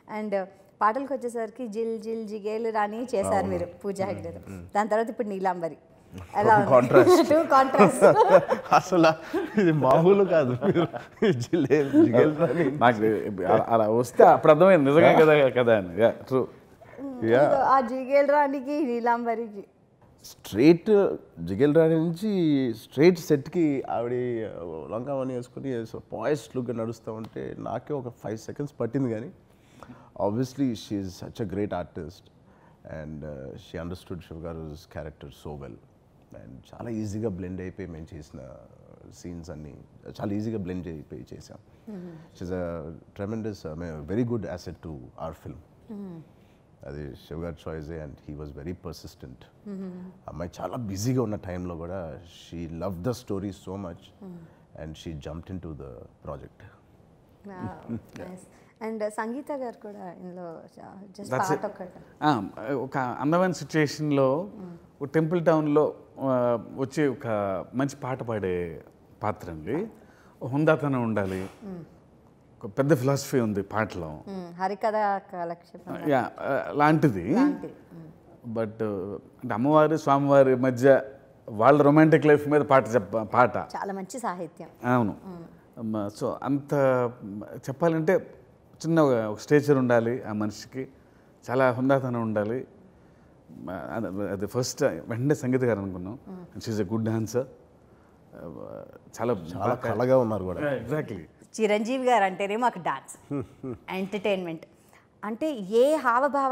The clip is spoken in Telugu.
అండ్ పాటలకు వచ్చేసరికి జిల్ జిల్ జిగేలు రాని చేశారు మీరు పూజా హెగ్డేతో దాని తర్వాత ఇప్పుడు నీలాంబరి ఎలా టూ కాంట్రాస్ట్ అసలు ఇది మామూలు కాదు మీరు జిలే- జిగేల్రాని. నాకు అలా- అలా వస్తే అప్పుడు అర్థమైంది నిజంగా కదా కదా అని ట్రూ ఆ జిగేల్ రానికి నీలాంబరికి స్ట్రైట్ జిగేల్ రాణి నుంచి స్ట్రైట్ సెట్కి ఆవిడ లంకావని వేసుకుని పాయిస్ లుక్ నడుస్తూ ఉంటే నాకే ఒక ఫైవ్ సెకండ్స్ పట్టింది కానీ obviously she is such a great artist and she understood Shiv garu character so well and చాలా ఈజీగా బ్లెండ్ అయిపోయి మేము చేసిన సీన్స్ అన్నీ చాలా ఈజీగా బ్లెండ్ అయిపోయి చేసాం she's a tremendous very good asset to our film అది శివ్ గారి choice and he was very persistent అమ్మాయి చాలా బిజీగా ఉన్న టైంలో కూడా she love the story so much and she jumped in to the project and Sangeetha garu కూడా ఇందులో జస్ట్ That's పాట it. ఒక్కటి ఆ, ఒక అందమైన సిచ్యుయేషన్లో ఒక టెంపుల్ టౌన్లో ఆ, వచ్చి ఒక మంచి పాట పాడే పాత్ర అండి హుందాతనం ఉండాలి ఒక పెద్ద ఫిలాసఫీ ఉంది పాటలో మ్మ్. హరికథ కాలక్షేపం యా ఆ, లాంటిది లాంటిది. బట్ అంటే అమ్మవారి స్వామివారి మధ్య వాళ్ళ రొమాంటిక్ లైఫ్ మీద పాట చెప్ప పాట చాలా మంచి సాహిత్యం అవును సో అంత మ, చెప్పాలంటే చిన్న ఒక- ఒక స్టేచర్ ఉండాలి ఆ మనిషికి చాలా హుందాతనం ఉండాలి మ, అది- అది ఫస్ట్ వెంటనే సంగీత గారు అనుకున్నాం షీఈ్ ఎ గుడ్ డాన్సర్ చాలా చాలా కళగా ఉన్నారు కూడా ఎగ్జాక్ట్లీ చిరంజీవి గారు అంటేనే మాకు డాన్స్ ఎంటర్టైన్మెంట్ అంటే ఏ హావభావ